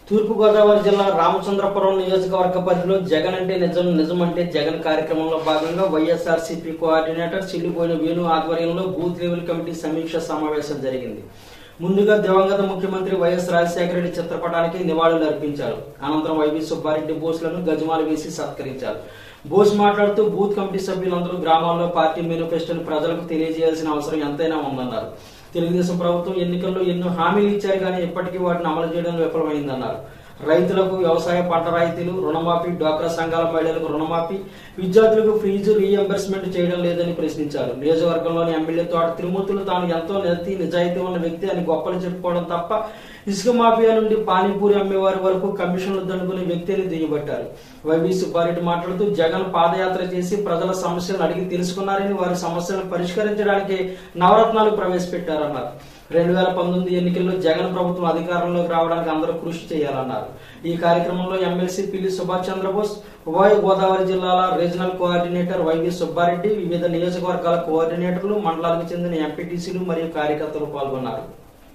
తూర్పుగోదావరి జిల్లా రామచంద్రపురం నియోజకవర్గ పరిధిలో జగన్ అంటే నిజం నిజం అంటే జగన్ కార్యక్రమంలో భాగంగా వైఎస్ఆర్సీపీ కోఆర్డినేటర్ చిల్లిపోయిన వేణు ఆధ్వర్యంలో బూత్ లెవెల్ కమిటీ సమీక్ష సమావేశం జరిగింది ముందుగా దివంగత ముఖ్యమంత్రి వైఎస్ రాజశేఖర రెడ్డి చిత్రపటానికి నివాళులు అర్పించారు అనంతరం వైవి సుబ్బారెడ్డి బోస్లను గజమాలు వేసి సత్కరించారు బోస్ మాట్లాడుతూ బూత్ కమిటీ సభ్యులందరూ గ్రామాల్లో పార్టీ మేనిఫెస్టోను ప్రజలకు తెలియజేయాల్సిన అవసరం ఎంతైనా ఉందన్నారు తెలుగుదేశం ప్రభుత్వం ఎన్నికల్లో ఎన్నో హామీలు ఇచ్చారు కానీ ఇప్పటికీ వాటిని అమలు చేయడంలో విఫలమైందన్నారు రైతులకు వ్యవసాయ పంట రాయితీలు రుణమాఫీ డ్వాక్రా సంఘాల మహిళలకు రుణమాఫీ విద్యార్థులకు ఫీజు రీఎంబర్స్మెంట్ చేయడం లేదని ప్రశ్నించారు నియోజకవర్గంలోని ఎమ్మెల్యే తోట తిరుమూర్తులు తాను ఎంతో నెత్తి నిజాయితీ ఉన్న వ్యక్తి అని గొప్పలు చెప్పుకోవడం తప్ప ఇసుక మాఫియా నుండి పానీపూరి అమ్మేవారి వరకు కమిషన్లు దండుకునే వ్యక్తి అని దుయ్యబట్టారు వైవి సుబ్బారెడ్డి మాట్లాడుతూ జగన్ పాదయాత్ర చేసి ప్రజల సమస్యలను అడిగి తెలుసుకున్నారని వారి సమస్యలను పరిష్కరించడానికి నవరత్నాలు ప్రవేశపెట్టారన్నారు రెండు వేల పంతొమ్మిది ఎన్నికల్లో జగన్ ప్రభుత్వం అధికారంలోకి రావడానికి అందరూ కృషి చేయాలన్నారు ఈ కార్యక్రమంలో ఎమ్మెల్సీ పిల్లి సుభాష్ చంద్రబోస్ ఉభయ గోదావరి జిల్లాల రీజనల్ కోఆర్డినేటర్ వైవి సుబ్బారెడ్డి వివిధ నియోజకవర్గాల కోఆర్డినేటర్లు మండలాలకు చెందిన ఎంపీటీసీలు మరియు కార్యకర్తలు పాల్గొన్నారు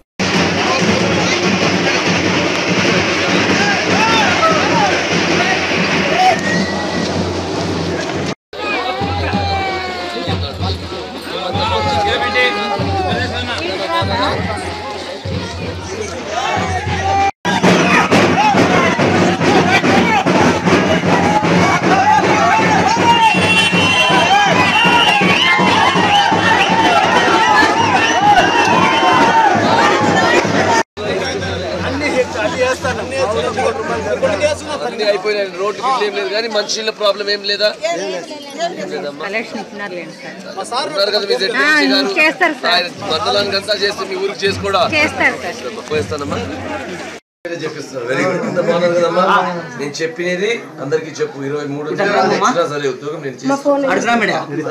అన్ని అయిపోయినాయి రోడ్డు గిట్ల ఏం లేదు కానీ మంచి ప్రాబ్లం ఏం లేదా కలెక్షన్ ఇచ్చినారులేండి సార్ ఉన్నారు కదా మీ జడ్పీ ఆ, గారు చేస్తారు సార్. ఆయన మండలానికి అంతా చేస్తే మీ ఊరికి చేసి కూడా చేస్తారు సార్ పోయిస్తానమ్మా చెప్పిస్తున్నారు వెరీ గుడ్ అంత బాగున్నారు కదమ్మా నేను చెప్పినది అందరికి చెప్పు ఇరవై మూడు ఎక్స్ట్రా సరే ఉద్యోగం నేను చేస్తాను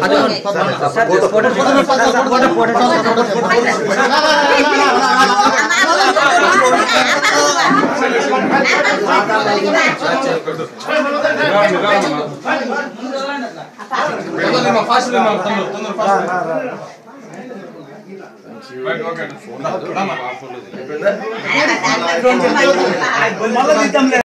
అయిపోయిందా?